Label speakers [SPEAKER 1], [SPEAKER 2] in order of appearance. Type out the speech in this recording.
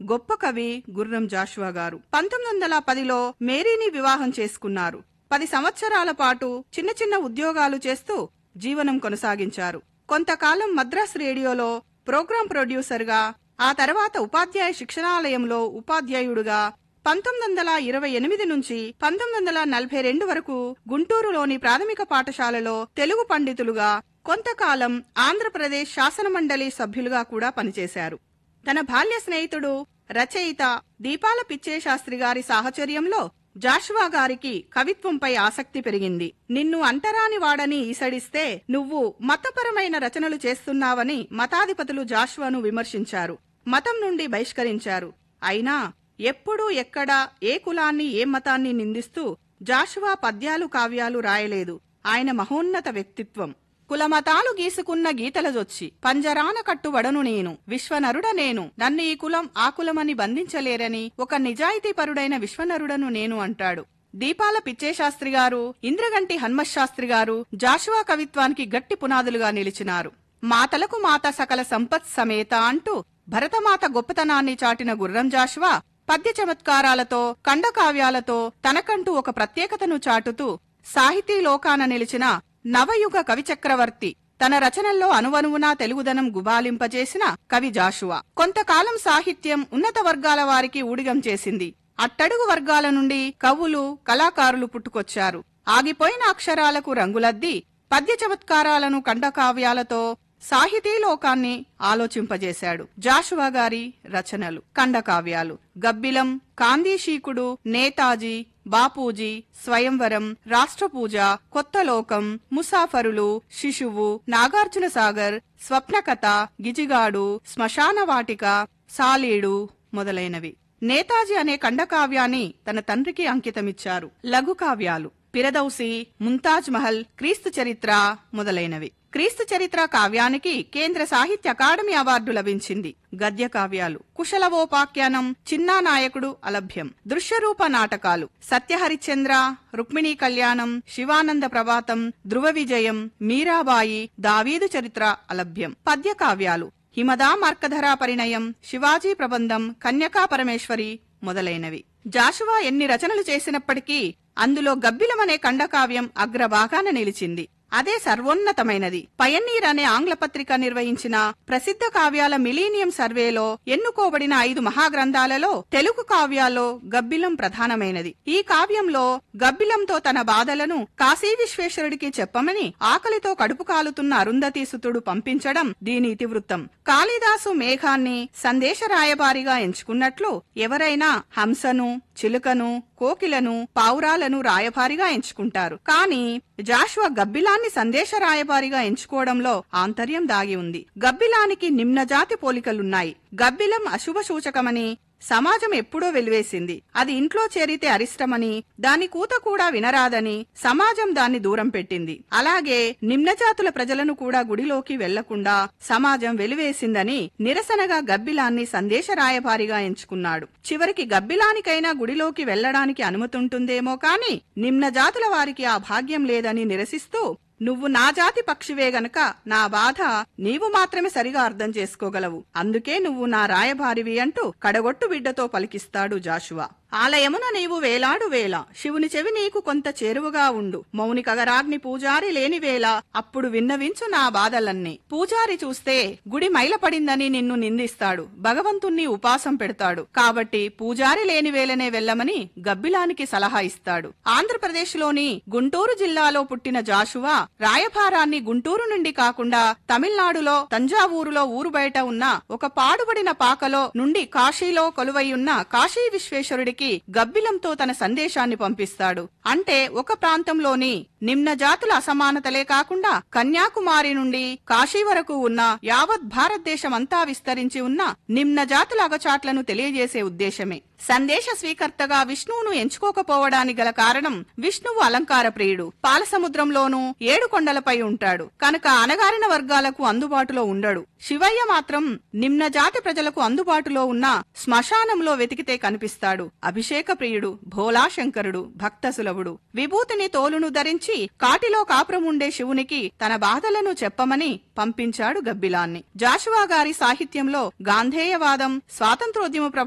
[SPEAKER 1] గొప్ప కవి గుర్రం జాషువా గారు పంతొమ్మిది వందల పదిలో మేరీని వివాహం చేసుకున్నారు పది సంవత్సరాల పాటు చిన్న చిన్న ఉద్యోగాలు చేస్తూ జీవనం కొనసాగించారు కొంతకాలం మద్రాస్ రేడియోలో ప్రోగ్రాం ప్రొడ్యూసర్గా ఆ తర్వాత ఉపాధ్యాయ శిక్షణాలయంలో ఉపాధ్యాయుడుగా పంతొమ్మిది వందల ఇరవై ఎనిమిది నుంచి పంతొమ్మిది వందల నలభై రెండు వరకు గుంటూరులోని ప్రాథమిక పాఠశాలలో తెలుగు పండితులుగా కొంతకాలం ఆంధ్రప్రదేశ్ శాసనమండలి సభ్యులుగా కూడా పనిచేశారు తన బాల్య స్నేహితుడు రచయిత దీపాల పిచ్చే శాస్త్రి గారి సాహచర్యంలో జాషువా గారికి కవిత్వంపై ఆసక్తి పెరిగింది నిన్ను అంటరాని వాడని ఈసడిస్తే నువ్వు మతపరమైన రచనలు చేస్తున్నావని మతాధిపతులు జాషువాను విమర్శించారు మతం నుండి బహిష్కరించారు అయినా ఎప్పుడూ ఎక్కడా ఏ కులాన్ని ఏ మతాన్ని నిందిస్తూ జాషువా పద్యాలు కావ్యాలు రాయలేదు ఆయన మహోన్నత వ్యక్తిత్వం కులమతాలు గీసుకున్న గీతలజొచ్చి పంజరాన కట్టుబడను నేను విశ్వనరుడ నేను నన్ను ఈ కులం ఆ కులమని బంధించలేరని ఒక నిజాయితీపరుడైన విశ్వనరుడను నేను అంటాడు దీపాల పిచ్చేశాస్త్రి గారు ఇంద్రగంటి హన్మశాస్త్రి గారు జాషువా కవిత్వానికి గట్టి పునాదులుగా నిలిచినారు మాతలకు మాత సకల సంపత్ సమేత అంటూ భరతమాత గొప్పతనాన్ని చాటిన గుర్రం జాషువా పద్య చమత్కారాలతో ఖండకావ్యాలతో తనకంటూ ఒక ప్రత్యేకతను చాటుతూ సాహితీ లోకాన నిలిచిన నవయుగ కవి చక్రవర్తి తన రచనల్లో అనువనువునా తెలుగుదనం గుబాలింపజేసిన కవి జాషువా కొంతకాలం సాహిత్యం ఉన్నత వర్గాల వారికి ఊడిగం చేసింది అట్టడుగు వర్గాల నుండి కవులు కళాకారులు పుట్టుకొచ్చారు ఆగిపోయిన అక్షరాలకు రంగులద్ది పద్య చమత్కారాలను ఖండకావ్యాలతో సాహితీ లోకాన్ని ఆలోచింపజేశాడు జాషువా గారి రచనలు ఖండకావ్యాలు గబ్బిలం కాందీశీకుడు నేతాజీ బాపూజీ స్వయంవరం రాష్ట్రపూజ కొత్త లోకం ముసాఫరులు శిశువు నాగార్జున సాగర్ స్వప్నకథ గిజిగాడు శ్మశాన వాటిక సాలీడు మొదలైనవి నేతాజీ అనే ఖండకావ్యాన్ని తన తండ్రికి అంకితమిచ్చారు లఘు కావ్యాలు పిరదౌసి ముంతాజ్ మహల్ క్రీస్తు చరిత్ర మొదలైనవి క్రీస్తు చరిత్ర కావ్యానికి కేంద్ర సాహిత్య అకాడమీ అవార్డు లభించింది గద్య కావ్యాలు కుశలవోపాఖ్యానం చిన్నా నాయకుడు అలభ్యం దృశ్యరూప నాటకాలు సత్యహరిశ్చంద్ర రుక్మిణీ కళ్యాణం శివానంద ప్రభాతం ధ్రువ విజయం మీరాబాయి దావీదు చరిత్ర అలభ్యం పద్య కావ్యాలు హిమదా మార్కధరా పరిణయం శివాజీ ప్రబంధం కన్యకా పరమేశ్వరి మొదలైనవి జాషువా ఎన్ని రచనలు చేసినప్పటికీ అందులో గబ్బిలమనే ఖండకావ్యం అగ్రభాగాన నిలిచింది అదే సర్వోన్నతమైనది పయన్నీర్ అనే ఆంగ్ల పత్రిక నిర్వహించిన ప్రసిద్ధ కావ్యాల మిలీనియం సర్వేలో ఎన్నుకోబడిన ఐదు మహాగ్రంథాలలో తెలుగు కావ్యాల్లో గబ్బిలం ప్రధానమైనది ఈ కావ్యంలో గబ్బిలంతో తన బాధలను కాశీ విశ్వేశ్వరుడికి చెప్పమని ఆకలితో కడుపు కాలుతున్న అరుంధతీ సుతుడు పంపించడం దీని ఇతివృత్తం కాళిదాసు మేఘాన్ని సందేశ రాయబారిగా ఎంచుకున్నట్లు ఎవరైనా హంసను చిలుకను కోకిలను పావురాలను రాయబారిగా ఎంచుకుంటారు కానీ జాషువా గబ్బిలాన్ని సందేశ రాయబారిగా ఎంచుకోవడంలో ఆంతర్యం దాగి ఉంది గబ్బిలానికి నిమ్నజాతి పోలికలున్నాయి గబ్బిలం అశుభ సూచకమని సమాజం ఎప్పుడో వెలివేసింది అది ఇంట్లో చేరితే అరిష్టమని దాని కూత కూడా వినరాదని సమాజం దాన్ని దూరం పెట్టింది అలాగే నిమ్నజాతుల ప్రజలను కూడా గుడిలోకి వెళ్లకుండా సమాజం వెలివేసిందని నిరసనగా గబ్బిలాన్ని సందేశ రాయబారిగా ఎంచుకున్నాడు చివరికి గబ్బిలానికైనా గుడిలోకి వెళ్లడానికి అనుమతుంటుందేమో కాని నిమ్నజాతుల వారికి ఆ భాగ్యం లేదని నిరసిస్తూ నువ్వు నా జాతి పక్షివే గనక నా బాధ నీవు మాత్రమే సరిగా అర్థం చేసుకోగలవు అందుకే నువ్వు నా రాయబారివి అంటూ కడగొట్టు బిడ్డతో పలికిస్తాడు జాషువా ఆలయమున నీవు వేలాడు వేళ శివుని చెవి నీకు కొంత చేరువగా ఉండు మౌని కగరాగ్ని పూజారి లేని వేళ అప్పుడు విన్నవించు నా బాధలన్నీ పూజారి చూస్తే గుడి మైలపడిందని నిన్ను నిందిస్తాడు భగవంతుణ్ణి ఉపాసం పెడతాడు కాబట్టి పూజారి లేని వేళనే వెళ్ళమని గబ్బిలానికి సలహా ఇస్తాడు ఆంధ్రప్రదేశ్లోని గుంటూరు జిల్లాలో పుట్టిన జాషువా రాయభారాన్ని గుంటూరు నుండి కాకుండా తమిళనాడులో తంజావూరులో ఊరు బయట ఉన్న ఒక పాడుబడిన పాకలో నుండి కాశీలో కొలువై ఉన్న కాశీ విశ్వేశ్వరుడికి గబ్బిలంతో తన సందేశాన్ని పంపిస్తాడు అంటే ఒక ప్రాంతంలోని నిమ్న జాతుల అసమానతలే కాకుండా కన్యాకుమారి నుండి కాశీ వరకు ఉన్న యావత్ భారతదేశం అంతా విస్తరించి ఉన్న నిమ్న జాతుల అగచాట్లను తెలియజేసే ఉద్దేశమే సందేశ స్వీకర్తగా విష్ణువును ఎంచుకోకపోవడానికి గల కారణం విష్ణువు అలంకార ప్రియుడు పాలసముద్రంలోనూ ఏడు కొండలపై ఉంటాడు కనుక అనగారిన వర్గాలకు అందుబాటులో ఉండడు శివయ్య మాత్రం నిమ్న జాతి ప్రజలకు అందుబాటులో ఉన్న శ్మశానంలో వెతికితే కనిపిస్తాడు అభిషేక ప్రియుడు భోలాశంకరుడు భక్త సులభుడు విభూతిని తోలును ధరించి కాటిలో కాపురముండే శివునికి తన బాధలను చెప్పమని పంపించాడు గబ్బిలాన్ని జాషువా గారి సాహిత్యంలో గాంధేయవాదం స్వాతంత్రోద్యమ ప్రభావం